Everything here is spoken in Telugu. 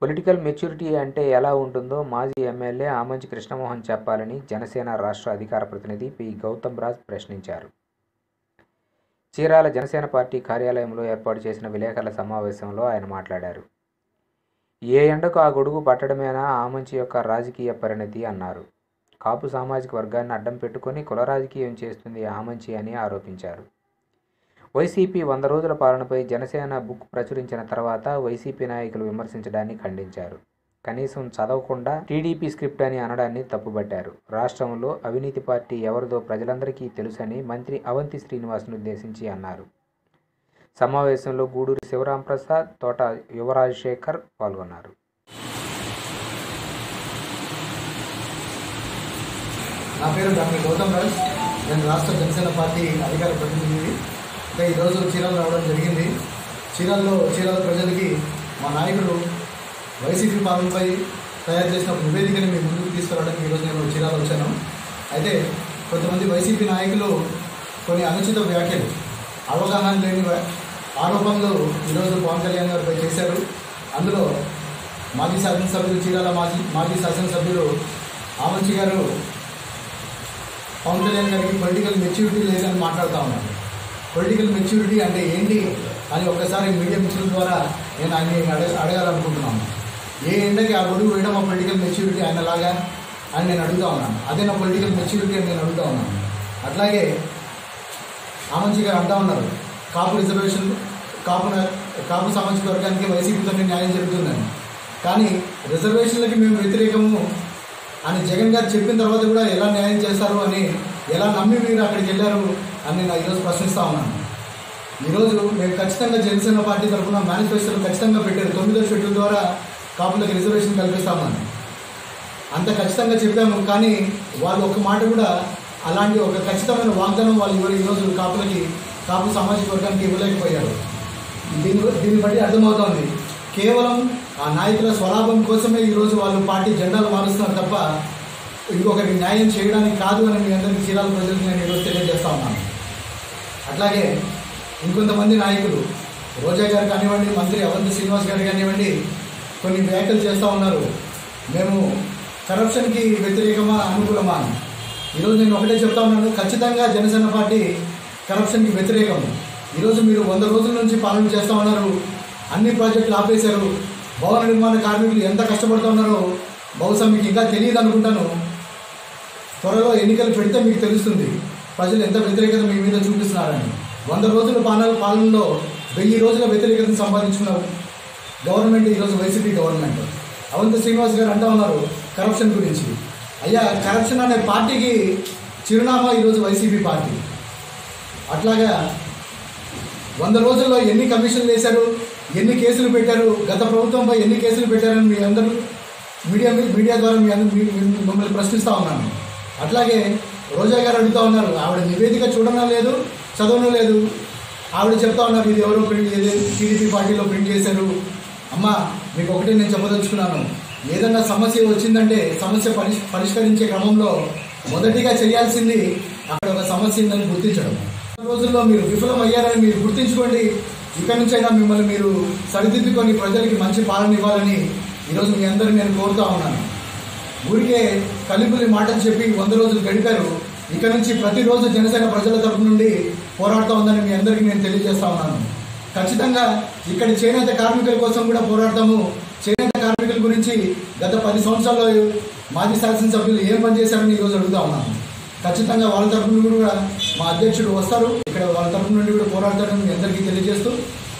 పొలిటికల్ మెచ్యూరిటీ అంటే ఎలా ఉంటుందో మాజీ ఎమ్మెల్యే ఆమంచి కృష్ణమోహన్ చెప్పాలని జనసేన రాష్ట్ర అధికార ప్రతినిధి పి గౌతమ్ రాజ్ ప్రశ్నించారు చీరాల జనసేన పార్టీ కార్యాలయంలో ఏర్పాటు చేసిన విలేకరుల సమావేశంలో ఆయన మాట్లాడారు ఏ ఎండకు ఆ గొడుగు పట్టడమేనా ఆమంచి యొక్క రాజకీయ పరిణతి అన్నారు కాపు సామాజిక వర్గాన్ని అడ్డం పెట్టుకొని కుల రాజకీయం చేస్తుంది ఆమంచి అని ఆరోపించారు వైసీపీ వంద రోజుల పాలనపై జనసేన బుక్ ప్రచురించిన తర్వాత వైసీపీ నాయకులు విమర్శించడాన్ని ఖండించారు కనీసం చదవకుండా టీడీపీ స్క్రిప్ట్ అని అనడాన్ని తప్పుబట్టారు రాష్ట్రంలో అవినీతి పార్టీ ఎవరిదో ప్రజలందరికీ తెలుసని మంత్రి అవంతి శ్రీనివాస్ను ఉద్దేశించి అన్నారు సమావేశంలో గూడూరు శివరాం ప్రసాద్ తోట యువరాజ్ శేఖర్ పాల్గొన్నారు నా పేరు డాక్టర్ గౌతమ్ రాజ్ నేను రాష్ట్ర జనసేన పార్టీ అధికార ప్రతినిధిని ఇంకా ఈరోజు చీరాలు రావడం జరిగింది చీరాల్లో చీరాల ప్రజలకి మా నాయకుడు వైసీపీ పాలనపై తయారు చేసిన ఒక నివేదికని మీ ముందుకు తీసుకురావడానికి ఈరోజు నేను చీరాలు వచ్చాను అయితే కొంతమంది వైసీపీ నాయకులు కొన్ని అనుచిత వ్యాఖ్యలు అవగాహన లేని వ్య- ఆరోపణలు ఈరోజు పవన్ కళ్యాణ్ గారిపై చేశారు అందులో మాజీ శాసనసభ్యులు చీరాల మాజీ మాజీ శాసనసభ్యులు ఆమంచి గారు పవన్ కళ్యాణ్ గారికి పొలిటికల్ మెచ్యూరిటీ లేదని మాట్లాడుతూ ఉన్నాను పొలిటికల్ మెచ్యూరిటీ అంటే ఏంటి అని ఒక్కసారి మీడియా మిత్రుల ద్వారా నేను ఆయన్ని అడగ అడగాలనుకుంటున్నాను ఏ ఎండకి ఆ గొడుగు వేయడం ఆ పొలిటికల్ మెచ్యూరిటీ ఆయనలాగా అని నేను అడుగుతా ఉన్నాను అదే నా పొలిటికల్ మెచ్యూరిటీ అని నేను అడుగుతా ఉన్నాను అట్లాగే ఆమంచి గారు అంటా ఉన్నారు కాపు రిజర్వేషన్ కాపు నా- కాపు సామాజిక వర్గానికి వైసీపీతోనే న్యాయం జరుగుతుందని కానీ రిజర్వేషన్లకి మేము వ్యతిరేకము అని జగన్ గారు చెప్పిన తర్వాత కూడా ఎలా న్యాయం చేస్తారు అని ఎలా నమ్మి మీరు అక్కడికి వెళ్ళారు అని నేను ఈరోజు ప్రశ్నిస్తా ఉన్నాను ఈరోజు మేము ఖచ్చితంగా జనసేన పార్టీ తరఫున మేనిఫెస్టోలో ఖచ్చితంగా పెట్టారు తొమ్మిదో షెడ్యూల్ ద్వారా కాపులకు రిజర్వేషన్ కల్పిస్తామని అంత ఖచ్చితంగా చెప్పాము కానీ వాళ్ళు ఒక మాట కూడా అలాంటి ఒక ఖచ్చితమైన వాగ్దానం వాళ్ళు ఇవ్వరు ఈరోజు కాపులకి కాపు సామాజిక వర్గానికి ఇవ్వలేకపోయారు దీన్ని దీన్ని బట్టి అర్థమవుతోంది కేవలం ఆ నాయకుల స్వలాభం కోసమే ఈరోజు వాళ్ళు పార్టీ జెండాలు మారుస్తున్నారు తప్ప ఇంకొకరికి న్యాయం చేయడానికి కాదు అని మీ అందరికీ చీరాల ప్రజలకు నేను ఈరోజు తెలియజేస్తా ఉన్నాను అట్లాగే ఇంకొంతమంది నాయకులు రోజా గారు కానివ్వండి మంత్రి అవంతి శ్రీనివాస్ గారు కానివ్వండి కొన్ని వ్యాఖ్యలు చేస్తూ ఉన్నారు మేము కరప్షన్కి వ్యతిరేకమా అనుకూలమా అని ఈరోజు నేను ఒకటే చెప్తా ఉన్నాను ఖచ్చితంగా జనసేన పార్టీ కరప్షన్కి వ్యతిరేకం ఈరోజు మీరు వంద రోజుల నుంచి పాలన చేస్తూ ఉన్నారు అన్ని ప్రాజెక్టులు ఆపేశారు భవన నిర్మాణ కార్మికులు ఎంత కష్టపడుతూ ఉన్నారో బహుశా మీకు ఇంకా తెలియదు అనుకుంటాను త్వరలో ఎన్నికలు పెడితే మీకు తెలుస్తుంది ప్రజలు ఎంత వ్యతిరేకత మీ మీద చూపిస్తున్నారని వంద రోజుల పాలన పాలనలో వెయ్యి రోజుల వ్యతిరేకతను సంపాదించుకున్న గవర్నమెంట్ ఈరోజు వైసీపీ గవర్నమెంట్ అవంతి శ్రీనివాస్ గారు అంటా ఉన్నారు కరప్షన్ గురించి అయ్యా కరప్షన్ అనే పార్టీకి చిరునామా ఈరోజు వైసీపీ పార్టీ అట్లాగా వంద రోజుల్లో ఎన్ని కమిషన్లు వేశారు ఎన్ని కేసులు పెట్టారు గత ప్రభుత్వంపై ఎన్ని కేసులు పెట్టారని మీ అందరూ మీడియా మీడియా ద్వారా మీ అందరూ మీ- మీ- మిమ్మల్ని ప్రశ్నిస్తూ ఉన్నాను అట్లాగే రోజా గారు అడుగుతూ ఉన్నారు ఆవిడ నివేదిక చూడడం లేదు చదవడం లేదు ఆవిడ చెప్తా ఉన్నారు ఇది ఎవరో ప్రింట్ టీడీపీ పార్టీలో ప్రింట్ చేశారు అమ్మ మీకు ఒకటే నేను చెప్పదలుచుకున్నాను ఏదన్నా సమస్య వచ్చిందంటే సమస్య పరిష్ పరిష్కరించే క్రమంలో మొదటిగా చేయాల్సింది అక్కడ ఒక సమస్య ఉందని గుర్తించడం ఈ రోజుల్లో మీరు విఫలం అయ్యారని మీరు గుర్తించుకోండి ఇక్కడి నుంచైనా మిమ్మల్ని మీరు సరిదిద్దుకొని ప్రజలకి మంచి పాలన ఇవ్వాలని ఈరోజు మీ అందరిని నేను కోరుతా ఉన్నాను ఊరికే కలిపులి మాటలు చెప్పి వంద రోజులు గడిపారు ఇక నుంచి ప్రతిరోజు జనసేన ప్రజల తరపు నుండి పోరాడుతూ ఉందని మీ అందరికీ నేను తెలియజేస్తా ఉన్నాను ఖచ్చితంగా ఇక్కడి చేనేత కార్మికుల కోసం కూడా పోరాడతాము చేనేత కార్మికుల గురించి గత పది సంవత్సరాల్లో మాజీ శాసనసభ్యులు ఏం పని చేశారని ఈరోజు అడుగుతా ఉన్నాను ఖచ్చితంగా వాళ్ళ తరపు నుండి కూడా మా అధ్యక్షుడు వస్తారు ఇక్కడ వాళ్ళ తరపు నుండి కూడా పోరాడతారని మీ అందరికీ తెలియజేస్తూ